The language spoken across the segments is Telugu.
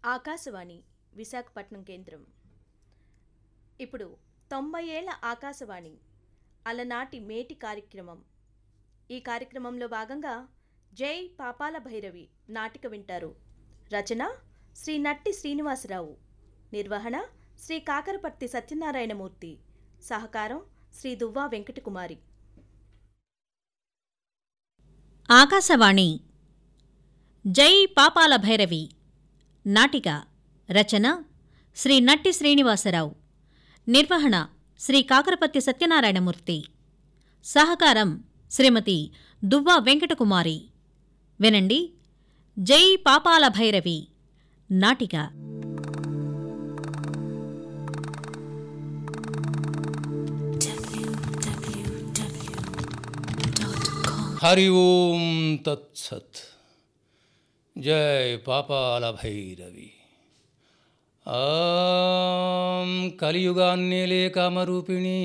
ఆకాశవాణి విశాఖపట్నం కేంద్రం ఇప్పుడు తొంభై ఏళ్ల ఆకాశవాణి అలనాటి మేటి కార్యక్రమం ఈ కార్యక్రమంలో భాగంగా జై పాపాల భైరవి నాటిక వింటారు రచన శ్రీ నట్టి శ్రీనివాసరావు నిర్వహణ శ్రీ కాకరపర్తి సత్యనారాయణమూర్తి సహకారం శ్రీ దువ్వా వెంకటకుమారి ఆకాశవాణి జై పాపాల భైరవి నాటిక రచన శ్రీ నట్టి శ్రీనివాసరావు నిర్వహణ శ్రీ కాకరపత్తి సత్యనారాయణమూర్తి సహకారం శ్రీమతి దువ్వా వెంకటకుమారి వినండి జై పాపాల భైరవి నాటిక హరి ఓం తత్సత్ జై పాపాల భైరవి ఆం కలియుగాన్నేలే కామరూపిణీ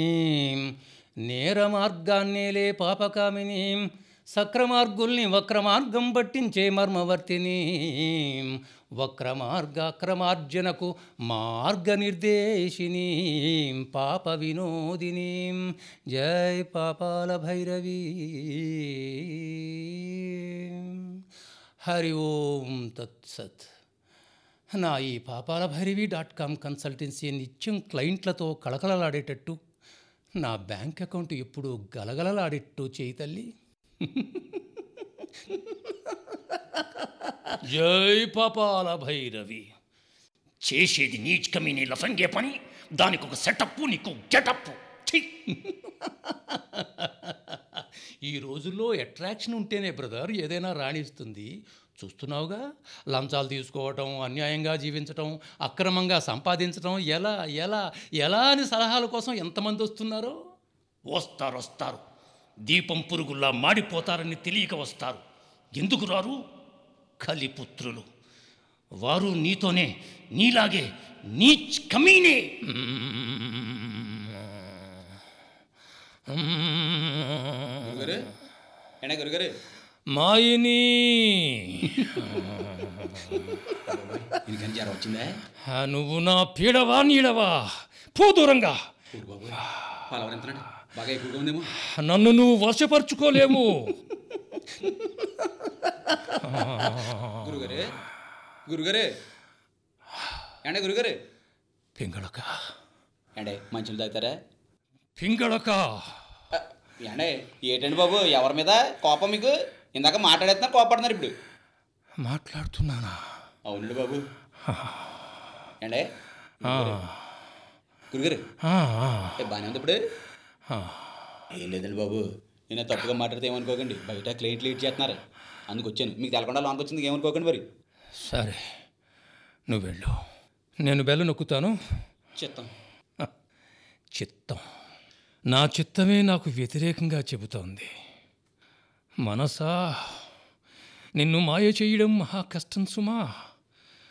నేర మార్గాన్నేలే పాపకామిని సక్రమార్గుల్ని వక్రమార్గం పట్టించే మర్మవర్తిని వక్రమార్గాక్రమార్జనకు మార్గనిర్దేశిని పాప వినోదిని జై పాపాల భైరవి హరి ఓం తత్సత్ నా ఈ పాపాల భైరవి డాట్ కామ్ కన్సల్టెన్సీ నిత్యం క్లయింట్లతో కళకళలాడేటట్టు నా బ్యాంక్ అకౌంట్ ఎప్పుడు గలగలలాడేట్టు చేయి తల్లి జై పాపాల భైరవి చేసేది నీచ్ కమీని లఫంగే పని దానికి ఒక సెటప్ నీకు గెటప్ ఈ రోజుల్లో అట్రాక్షన్ ఉంటేనే బ్రదర్ ఏదైనా రాణిస్తుంది చూస్తున్నావుగా లంచాలు తీసుకోవటం అన్యాయంగా జీవించటం అక్రమంగా సంపాదించటం ఎలా ఎలా ఎలా అని సలహాల కోసం ఎంతమంది వస్తున్నారో వస్తారు వస్తారు దీపం పురుగుల్లా మాడిపోతారని తెలియక వస్తారు ఎందుకు రారు కలిపుత్రులు వారు నీతోనే నీలాగే నీచ్ కమీనే గురుగారు ఏంటా గురుగారు మాయిని దీనికి జ్వరం వచ్చిందా ఆ, నువ్వు నా పీడవా నీడవా పో దూరంగా ఊరు బాబు పలవరు ఎంతనండి బాగా ఎక్కువగా ఉందేమో నన్ను నువ్వు వశపరుచుకోలేము గురుగారు గురుగారు ఏంటా గురుగారు పింగళక ఏండే మంచులు తాగుతారా పింగళక ఆ, ఏండే ఏంటండి బాబు ఎవరి మీద కోపం మీకు ఇందాక మాట్లాడేస్తున్నా కోపడుతున్నారు ఇప్పుడు మాట్లాడుతున్నానా అవునండి బాబు ఏండే ఆ, గురుగారు ఆ, ఆ, ఏ, బాగానే ఉంది ఇప్పుడు ఆ. ఏం లేదండి బాబు నేను తప్పుగా మాట్లాడితే ఏమనుకోకండి బయట క్లయింట్ లీడ్ చేస్తున్నారు అందుకు వచ్చాను మీకు తెలకుండా లోన్కి వచ్చింది ఏమనుకోకండి మరి సరే నువ్వు వెళ్ళు నేను బెల్ల నొక్కుతాను చెప్తాం చిత్తం నా చిత్తమే నాకు వ్యతిరేకంగా చెబుతోంది మనసా నిన్ను మాయ చేయడం మహా కష్టం సుమా